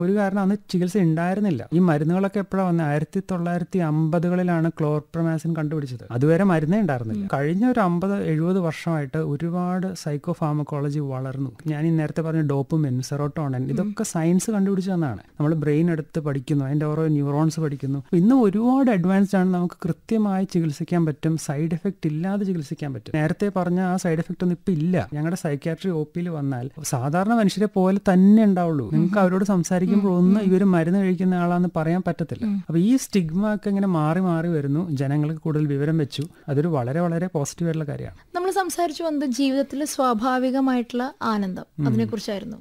ഒരു കാരണം അന്ന് ചികിത്സ ഉണ്ടായിരുന്നില്ല ഈ മരുന്നുകളൊക്കെ എപ്പോഴാണ് വന്നത് ആയിരത്തി തൊള്ളായിരത്തി അമ്പതുകളിലാണ് ക്ലോർപ്രമാസിൻ കണ്ടുപിടിച്ചത് അതുവരെ മരുന്നേ ഉണ്ടായിരുന്നില്ല കഴിഞ്ഞ ഒരു അമ്പത് എഴുപത് വർഷമായിട്ട് ഒരുപാട് സൈക്കോ ഫാർമക്കോളജി വളർന്നു ഞാൻ ഈ നേരത്തെ പറഞ്ഞ ഡോപ്പുമിൻ സെറോട്ടോണൻ ഇതൊക്കെ സയൻസ് കണ്ടുപിടിച്ചു തന്നാണ് നമ്മൾ ബ്രെയിൻ എടുത്ത് പഠിക്കുന്നു അതിന്റെ ഓരോ ന്യൂറോൺസ് പഠിക്കുന്നു ഇന്ന് ഒരുപാട് അഡ്വാൻസ്ഡ് ആണ് നമുക്ക് കൃത്യമായി ചികിത്സിക്കാൻ പറ്റും സൈഡ് എഫക്റ്റ് ഇല്ലാതെ ചികിത്സിക്കാൻ പറ്റും നേരത്തെ പറഞ്ഞ ആ സൈഡ് എഫക്റ്റ് ഒന്നും ഇപ്പൊ ഇല്ല ഞങ്ങളുടെ സൈക്യാട്രി ഒ പിയിൽ വന്നാൽ സാധാരണ മനുഷ്യരെ പോലെ തന്നെ ഉണ്ടാവുള്ളൂ നിങ്ങൾക്ക് അവരോട് സംസാരിക്കുമ്പോൾ ഒന്നും ഇവർ മരുന്ന് കഴിക്കുന്ന ആളാന്ന് പറയാൻ പറ്റത്തില്ല അപ്പൊ ഈ സ്റ്റിഗ്മ ഒക്കെ ഇങ്ങനെ മാറി മാറി വരുന്നു ജനങ്ങൾക്ക് കൂടുതൽ വിവരം വെച്ചു അതൊരു വളരെ വളരെ പോസിറ്റീവ് ആയിട്ടുള്ള കാര്യമാണ് നമ്മൾ സംസാരിച്ചു വന്നത് ജീവിതത്തിലെ സ്വാഭാവികമായിട്ടുള്ള ആനന്ദം അതിനെക്കുറിച്ചായിരുന്നു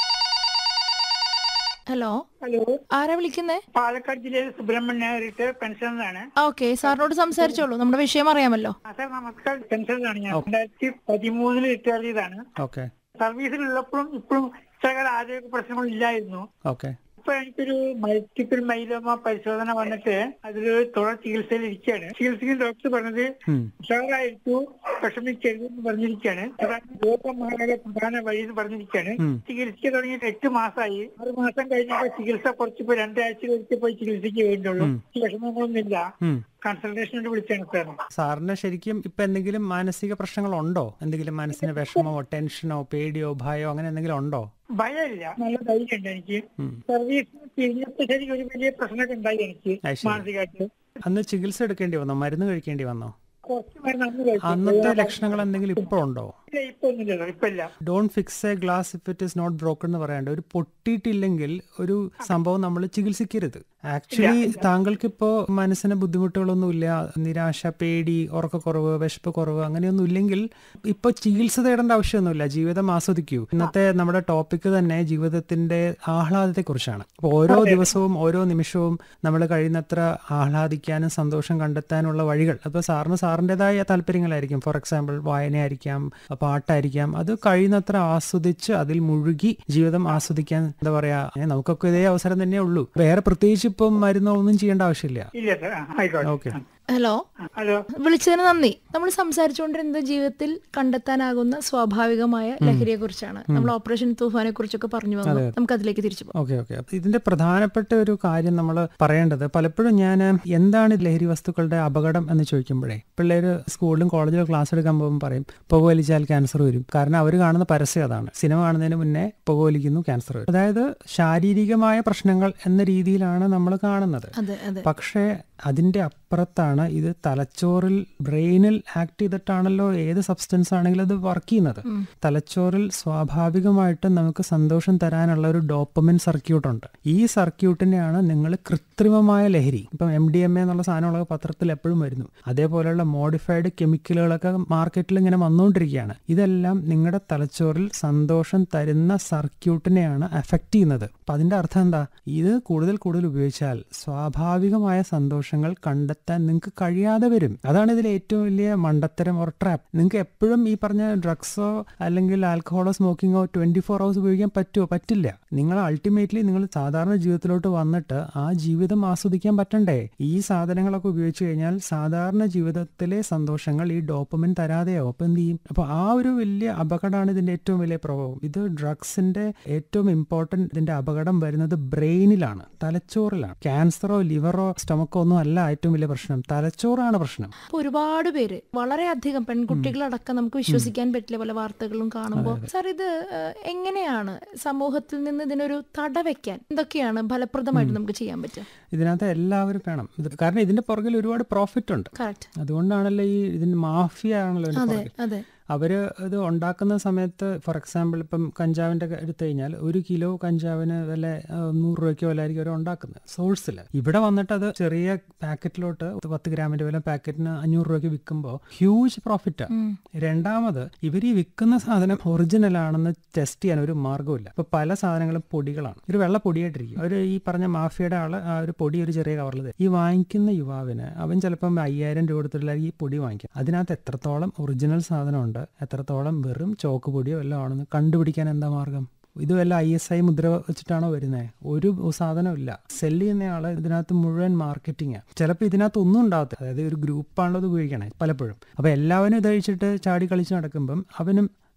ഹലോ ഹലോ ആരാ വിളിക്കുന്നേ പാലക്കാട് ജില്ലയിലെ സുബ്രഹ്മണ്യ റിട്ടയർ പെൻഷനറാണ് ഓക്കെ സാറിനോട് സംസാരിച്ചോളൂ നമ്മുടെ വിഷയം അറിയാമല്ലോ ആ, സാർ നമസ്കാരം പെൻഷനറാണ് ഞാൻ രണ്ടായിരത്തി പതിമൂന്നില് റിട്ടയർ ചെയ്താണ് ഓക്കെ സർവീസിലുള്ളപ്പോഴും ഇപ്പോഴും ഇത്രകാല ആരോഗ്യ പ്രശ്നങ്ങൾ ഇല്ലായിരുന്നു ഓക്കെ ഇപ്പൊ എനിക്കൊരു മൾട്ടിപ്പിൾ മൈലോമ പരിശോധന വന്നിട്ട് അതിലൊരു തുടർ ചികിത്സയിൽ ഇരിക്കുകയാണ് ചികിത്സയിൽ ഡോക്ടർ പറഞ്ഞത് ഉം. ഉഷാറായിരിക്കൂ വിഷമിക്കരുത് എന്ന് പറഞ്ഞിരിക്കുകയാണ് അതാണ് രോഗമാരുടെ പ്രധാന വഴി എന്ന് പറഞ്ഞിരിക്കുകയാണ് ഉം. ചികിത്സ തുടങ്ങിയിട്ട് എട്ട് മാസമായി ആറ് മാസം കഴിഞ്ഞപ്പോൾ ചികിത്സ കുറച്ചിപ്പോ രണ്ടാഴ്ച ഒരിക്കൽ പോയി ചികിത്സയ്ക്ക് വേണ്ടുള്ളൂ വിഷമങ്ങളൊന്നുമില്ല ഉം. കൺസൾട്ടേഷന് വിളിച്ചാണ് സാർ സാറിന് ശരിക്കും ഇപ്പൊ എന്തെങ്കിലും മാനസിക പ്രശ്നങ്ങളുണ്ടോ എന്തെങ്കിലും മനസ്സിന് വിഷമമോ ടെൻഷനോ പേടിയോ ഭയോ അങ്ങനെ എന്തെങ്കിലും ഉണ്ടോ ഭയമില്ല നല്ല ധൈര്യമുണ്ട് എനിക്ക് ഉം. സർവീസിന് പിരിഞ്ഞപ്പോ ശരിക്കും ഒരു വലിയ പ്രശ്നമൊക്കെ ഉണ്ടായി എനിക്ക് അത് ശരി. മാനസികമായിട്ട് അന്ന് ചികിത്സ എടുക്കേണ്ടി വന്നോ മരുന്ന് കഴിക്കേണ്ടി വന്നോ കുറച്ച് മരുന്ന് അന്ന് കഴിച്ചു. അന്നത്തെ ലക്ഷണങ്ങൾ എന്തെങ്കിലും ഇപ്പോഴുണ്ടോ ഇല്ല, ഇപ്പൊ ഒന്നുമില്ല ഇപ്പൊ ഇല്ല don't fix a glass if it is not broken എന്ന് പറയാണ്ട് ഒരു പൊട്ടിയിട്ടില്ലെങ്കിൽ ഒരു സംഭവം നമ്മൾ ചികിത്സിക്കരുത് ആക്ച്വലി താങ്കൾക്കിപ്പോ മനസ്സിന് ബുദ്ധിമുട്ടുകളൊന്നുമില്ല നിരാശ പേടി ഉറക്കക്കുറവ് വിശപ്പ് കുറവ് അങ്ങനെയൊന്നും ഇല്ലെങ്കിൽ ഇപ്പൊ ചികിത്സ തേടേണ്ട ആവശ്യമൊന്നുമില്ല ജീവിതം ആസ്വദിക്കൂ ഇന്നത്തെ നമ്മുടെ ടോപ്പിക്ക് തന്നെ ജീവിതത്തിന്റെ ആഹ്ലാദത്തെ കുറിച്ചാണ് അപ്പൊ ഓരോ ദിവസവും ഓരോ നിമിഷവും നമ്മൾ കഴിയുന്നത്ര ആഹ്ലാദിക്കാനും സന്തോഷം കണ്ടെത്താനുള്ള വഴികൾ അപ്പൊ സാറിന് സാറിൻ്റെതായ താല്പര്യങ്ങളായിരിക്കും ഫോർ എക്സാമ്പിൾ വായനയായിരിക്കാം പാട്ടായിരിക്കാം അത് കഴിയുന്നത്ര ആസ്വദിച്ച് അതിൽ മുഴുകി ജീവിതം ആസ്വദിക്കാൻ എന്താ പറയാ ഏ, നമുക്കൊക്കെ ഇതേ അവസരം തന്നെ ഉള്ളൂ വേറെ പ്രത്യേകിച്ച് ഇപ്പം മരുന്നോ ഒന്നും ചെയ്യേണ്ട ആവശ്യമില്ല ഇല്ല സാർ ആ, ആയിക്കോട്ടെ ഓക്കെ ഹലോ ഹലോ വിളിച്ചതിന് നന്ദി നമ്മൾ സംസാരിച്ചുകൊണ്ടിരുന്നത് ജീവിതത്തിൽ കണ്ടെത്താനാകുന്ന സ്വാഭാവികമായ ലഹരിയെ കുറിച്ചാണ് നമ്മൾ ഓപ്പറേഷൻ തൂഫാനെ കുറിച്ചൊക്കെ പറഞ്ഞു വന്നു നമുക്ക് അതിലേക്ക് തിരിച്ചു പോകാം ഓക്കെ ഓക്കെ അപ്പൊ ഇതിന്റെ പ്രധാനപ്പെട്ട ഒരു കാര്യം നമ്മൾ പറയേണ്ടത് പലപ്പോഴും ഞാൻ എന്താണ് ലഹരി വസ്തുക്കളുടെ അപകടം എന്ന് ചോദിക്കുമ്പോഴേ പിള്ളേര് സ്കൂളിലും കോളേജിലും ക്ലാസ് എടുക്കാൻ പോകുമ്പോൾ പറയും പുകവലിച്ചാൽ ക്യാൻസർ വരും കാരണം അവർ കാണുന്ന പരസ്യം അതാണ് സിനിമ കാണുന്നതിന് മുന്നേ പുകവലിക്കുന്നു ക്യാൻസർ വരും അതായത് ശാരീരികമായ പ്രശ്നങ്ങൾ എന്ന രീതിയിലാണ് നമ്മൾ കാണുന്നത് അതെ അതെ പക്ഷേ അതിന്റെ അപ്പുറത്താണ് ഇത് തലച്ചോറിൽ ബ്രെയിനിൽ ആക്ട് ചെയ്തിട്ടാണല്ലോ ഏത് സബ്സ്റ്റൻസ് ആണെങ്കിലും അത് വർക്ക് ചെയ്യുന്നത് തലച്ചോറിൽ സ്വാഭാവികമായിട്ടും നമുക്ക് സന്തോഷം തരാനുള്ള ഒരു ഡോപ്പമിൻ സർക്യൂട്ട് ഉണ്ട് ഈ സർക്യൂട്ടിനെയാണ് നിങ്ങൾ കൃത്രിമമായ ലഹരി ഇപ്പം എം ഡി എം എ എന്നുള്ള സാധനങ്ങളൊക്കെ പത്രത്തിൽ എപ്പോഴും വരുന്നു അതേപോലെയുള്ള മോഡിഫൈഡ് കെമിക്കലുകളൊക്കെ മാർക്കറ്റിൽ ഇങ്ങനെ വന്നുകൊണ്ടിരിക്കുകയാണ് ഇതെല്ലാം നിങ്ങളുടെ തലച്ചോറിൽ സന്തോഷം തരുന്ന സർക്യൂട്ടിനെയാണ് അഫക്റ്റ് ചെയ്യുന്നത് അപ്പൊ അതിന്റെ അർത്ഥം എന്താ ഇത് കൂടുതൽ കൂടുതൽ ഉപയോഗിച്ചാൽ സ്വാഭാവികമായ സന്തോഷങ്ങൾ കണ്ടെത്താൻ നിങ്ങൾക്ക് കഴിയാതെ വരും അതാണ് ഇതിൽ ഏറ്റവും വലിയ മണ്ടത്തരം ഓർ ട്രാപ്പ് നിങ്ങൾക്ക് എപ്പോഴും ഈ പറഞ്ഞ ഡ്രഗ്സോ അല്ലെങ്കിൽ ആൽക്കഹോളോ സ്മോക്കിങ്ങോ ട്വന്റി ഫോർ അവേഴ്സ് ഉപയോഗിക്കാൻ പറ്റുമോ പറ്റില്ല നിങ്ങൾ അൾട്ടിമേറ്റ്ലി നിങ്ങൾ സാധാരണ ജീവിതത്തിലോട്ട് വന്നിട്ട് ആ ജീവിതം ആസ്വദിക്കാൻ പറ്റണ്ടേ ഈ സാധനങ്ങളൊക്കെ ഉപയോഗിച്ച് കഴിഞ്ഞാൽ സാധാരണ ജീവിതത്തിലെ സന്തോഷങ്ങൾ ഈ ഡോപ്പമിൻ തരാതെയാവും അപ്പൊ എന്ത് ചെയ്യും അപ്പൊ ആ ഒരു വലിയ അപകടമാണ് ഇതിന്റെ ഏറ്റവും വലിയ പ്രഭാവം ഇത് ഡ്രഗ്സിന്റെ ഏറ്റവും ഇമ്പോർട്ടന്റ് ഇതിന്റെ അപകടം വരുന്നത് ബ്രെയിനിലാണ് തലച്ചോറിലാണ് ക്യാൻസറോ ലിവറോ സ്റ്റൊമക്കോ ഒന്നും അല്ല ഏറ്റവും വലിയ പ്രശ്നം തലച്ചോറാണ് പ്രശ്നം അപ്പൊ ഒരുപാട് പേര് വളരെയധികം പെൺകുട്ടികളടക്കം നമുക്ക് വിശ്വസിക്കാൻ പറ്റില്ല പല വാർത്തകളും കാണുമ്പോൾ സാർ ഇത് ഏഹ്, എങ്ങനെയാണ് സമൂഹത്തിൽ നിന്ന് ഇതിനൊരു തട വെക്കാൻ എന്തൊക്കെയാണ് ഫലപ്രദമായിട്ട് നമുക്ക് ചെയ്യാൻ പറ്റുക ഇതിനകത്ത് എല്ലാവരും വേണം ഇത് കാരണം ഇതിന്റെ പുറകിൽ ഒരുപാട് പ്രോഫിറ്റ് ഉണ്ട് കറക്റ്റ് അതുകൊണ്ടാണല്ലോ ഈ ഇതിന് മാഫിയ ആണല്ലോ ഇതിന്റെ അതെ പുറകിൽ അതെ അവര് ഇത് ഉണ്ടാക്കുന്ന സമയത്ത് ഫോർ എക്സാമ്പിൾ ഇപ്പം കഞ്ചാവിന്റെ ഒക്കെ എടുത്തു കഴിഞ്ഞാൽ ഒരു കിലോ കഞ്ചാവിന് വില ആ, നൂറ് രൂപയ്ക്കോ വിലയായിരിക്കും അവർ ഉണ്ടാക്കുന്നത് സോഴ്സിൽ ഇവിടെ വന്നിട്ട് അത് ചെറിയ പാക്കറ്റിലോട്ട് പത്ത് ഗ്രാമിന്റെ വില പാക്കറ്റിന് അഞ്ഞൂറ് രൂപയ്ക്ക് വിൽക്കുമ്പോൾ ഹ്യൂജ് പ്രോഫിറ്റാണ് രണ്ടാമത് ഇവർ ഈ വിൽക്കുന്ന സാധനം ഒറിജിനൽ ആണെന്ന് ടെസ്റ്റ് ചെയ്യാൻ ഒരു മാർഗ്ഗമില്ല ഇപ്പൊ പല സാധനങ്ങളും പൊടികളാണ് ഒരു വെള്ള പൊടിയായിട്ടിരിക്കും ഒരു ഈ പറഞ്ഞ മാഫിയയുടെ ആള് ആ ഒരു പൊടി ഒരു ചെറിയ കവറിൽ തരും ഈ വാങ്ങിക്കുന്ന യുവാവിന് അവൻ ചിലപ്പം അയ്യായിരം രൂപ കൊടുത്തിട്ടുള്ള ഈ പൊടി വാങ്ങിക്കും അതിനകത്ത് എത്രത്തോളം ഒറിജിനൽ സാധനമുണ്ട് എത്രത്തോളം വെറും ചോക്ക് പൊടിയോ എല്ലാം ആണെന്ന് കണ്ടുപിടിക്കാൻ എന്താ മാർഗം ഇത് വല്ല ഐ എസ് ഐ മുദ്ര വെച്ചിട്ടാണോ വരുന്നത് ഒരു സാധനമില്ല സെല്ല് ചെയ്യുന്നയാള് ഇതിനകത്ത് മുഴുവൻ മാർക്കറ്റിംഗ് ചിലപ്പോൾ ഇതിനകത്ത് ഒന്നും ഉണ്ടാകത്തില്ല അതായത് ഒരു ഗ്രൂപ്പാണല്ലോ ഇത് ഉപയോഗിക്കണേ പലപ്പോഴും അപ്പൊ എല്ലാവരും ഇത് കഴിച്ചിട്ട് ചാടി കളിച്ച് നടക്കുമ്പം അവനും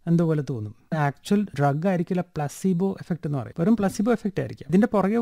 എന്തോ പോലെ തോന്നും ആക്ച്വൽ ഡ്രഗ് ആയിരിക്കില്ല പ്ലസീബോ എഫക്ട് എന്ന് പറയും വെറും പ്ലസീബോ എഫക്റ്റ് ആയിരിക്കും ഇതിന്റെ പുറകെ